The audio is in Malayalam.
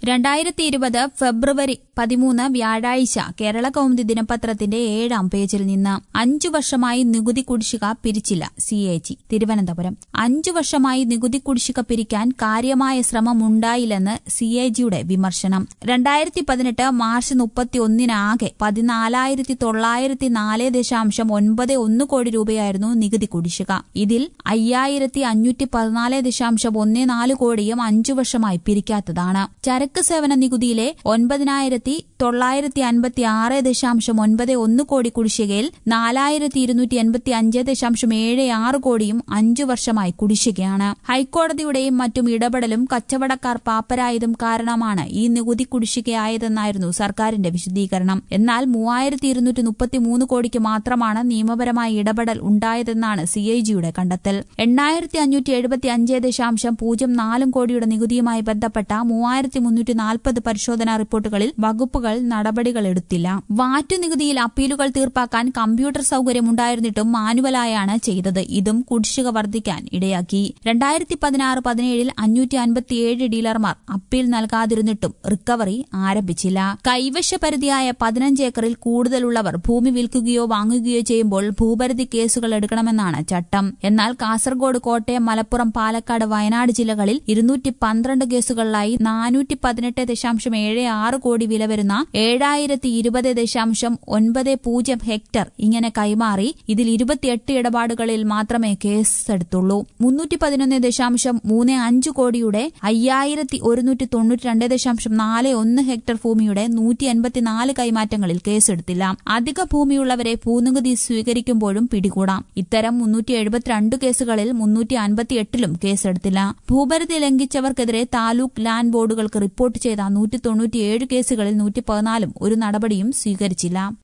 രണ്ടായിരത്തി ഇരുപത് ഫെബ്രുവരി പതിമൂന്ന് വ്യാഴാഴ്ച കേരള കൗമുദി ദിനപത്രത്തിന്റെ ഏഴാം പേജിൽ നിന്ന് അഞ്ചു വർഷമായി നികുതി കുടിശ്ശിക പിരിച്ചില്ല സി എ ജി തിരുവനന്തപുരം അഞ്ചു വർഷമായി നികുതി കുടിശ്ശിക പിരിക്കാൻ കാര്യമായ ശ്രമമുണ്ടായില്ലെന്ന് സി എ ജിയുടെ വിമർശനം രണ്ടായിരത്തി പതിനെട്ട് മാർച്ച് മുപ്പത്തിയൊന്നിനാകെ പതിനാലായിരത്തി തൊള്ളായിരത്തി നാല് ദശാംശം ഒൻപത് ഒന്ന് കോടി രൂപയായിരുന്നു നികുതി കുടിശ്ശിക ഇതിൽ അയ്യായിരത്തി അഞ്ഞൂറ്റി പതിനാല് ദശാംശം ഒന്ന് നാല് കോടിയും അഞ്ചു വർഷമായി പിരിക്കാത്തതാണ് ചരക്ക് സേവന നികുതിയിലെ ഒൻപതിനായിരത്തി തൊള്ളായിരത്തി അൻപത്തി ആറ് ദശാംശം ഒൻപത് ഒന്ന് കോടി കുടിശ്ശികയിൽ നാലായിരത്തി ഇരുന്നൂറ്റി എൺപത്തി അഞ്ച് ദശാംശം ഏഴ് ആറ് കോടിയും അഞ്ചു വർഷമായി കുടിശ്ശികയാണ് ഹൈക്കോടതിയുടെയും മറ്റും ഇടപെടലും കച്ചവടക്കാർ പാപ്പരായതും കാരണമാണ് ഈ നികുതി കുടിശ്ശികയായതെന്നായിരുന്നു സർക്കാരിന്റെ വിശദീകരണം എന്നാൽ മൂവായിരത്തി ഇരുന്നൂറ്റി മുപ്പത്തിമൂന്ന് കോടിക്ക് മാത്രമാണ് നിയമപരമായ ഇടപെടൽ ഉണ്ടായതെന്നാണ് സി ഐ ജിയുടെ കണ്ടെത്തൽ എണ്ണായിരത്തി അഞ്ഞൂറ്റി എഴുപത്തി അഞ്ച് ദശാംശം പൂജ്യം നാലും കോടിയുടെ നികുതിയുമായി ബന്ധപ്പെട്ട മൂവായിരത്തി മുന്നൂറ്റി നാൽപ്പത് പരിശോധനാ റിപ്പോർട്ടുകളിൽ വകുപ്പുകൾ നടപടികൾ എടുത്തില്ല വാറ്റ് നികുതിയിൽ അപ്പീലുകൾ തീർപ്പാക്കാൻ കമ്പ്യൂട്ടർ സൌകര്യമുണ്ടായിരുന്നിട്ടും മാനുവലായാണ് ചെയ്തത് ഇതും കുടിശ്ശിക വർദ്ധിക്കാൻ ഇടയാക്കി രണ്ടായിരത്തി പതിനാറ് പതിനേഴിൽ അഞ്ഞൂറ്റി അൻപത്തിയേഴ് ഡീലർമാർ അപ്പീൽ നൽകാതിരുന്നിട്ടും റിക്കവറി ആരംഭിച്ചില്ല കൈവശ പരിധിയായ പതിനഞ്ച് ഏക്കറിൽ കൂടുതലുള്ളവർ ഭൂമി വിൽക്കുകയോ വാങ്ങുകയോ ചെയ്യുമ്പോൾ ഭൂപരിധി കേസുകൾ എടുക്കണമെന്നാണ് ചട്ടം എന്നാൽ കാസർഗോഡ് കോട്ടയം മലപ്പുറം പാലക്കാട് വയനാട് ജില്ലകളിൽ ഇരുന്നൂറ്റി പന്ത്രണ്ട് കേസുകളിലായി നാനൂറ്റി പതിനെട്ട് ദശാംശം ഏഴ് ആറ് കോടി വില വരുന്ന ഏഴായിരത്തി ഇരുപത് ദശാംശം ഒൻപത് പൂജ്യം ഹെക്ടർ ഇങ്ങനെ കൈമാറി ഇതിൽ ഇരുപത്തിയെട്ട് ഇടപാടുകളിൽ മാത്രമേ കേസെടുത്തുള്ളൂ മുന്നൂറ്റി പതിനൊന്ന് ദശാംശം മൂന്ന് അഞ്ച് കോടിയുടെ അയ്യായിരത്തി ഒരുന്നൂറ്റി തൊണ്ണൂറ്റി രണ്ട് ദശാംശം നാല് ഒന്ന് ഹെക്ടർ ഭൂമിയുടെ നൂറ്റി എൺപത്തിനാല് കൈമാറ്റങ്ങളിൽ കേസെടുത്തില്ല അധിക ഭൂമിയുള്ളവരെ ഭൂനികുതി സ്വീകരിക്കുമ്പോഴും പിടികൂടാം ഇത്തരം മുന്നൂറ്റി എഴുപത്തിരണ്ട് കേസുകളിൽ മുന്നൂറ്റി അൻപത്തിയെട്ടിലും കേസെടുത്തില്ല ഭൂപരിധി ലംഘിച്ചവർക്കെതിരെ താലൂക്ക് ലാൻഡ് ബോർഡുകൾക്ക് റിപ്പോർട്ട് ചെയ്ത നൂറ്റി തൊണ്ണൂറ്റിയേഴ് കേസുകളിൽ നൂറ്റി പതിനാലും ഒരു നടപടിയും സ്വീകരിച്ചില്ല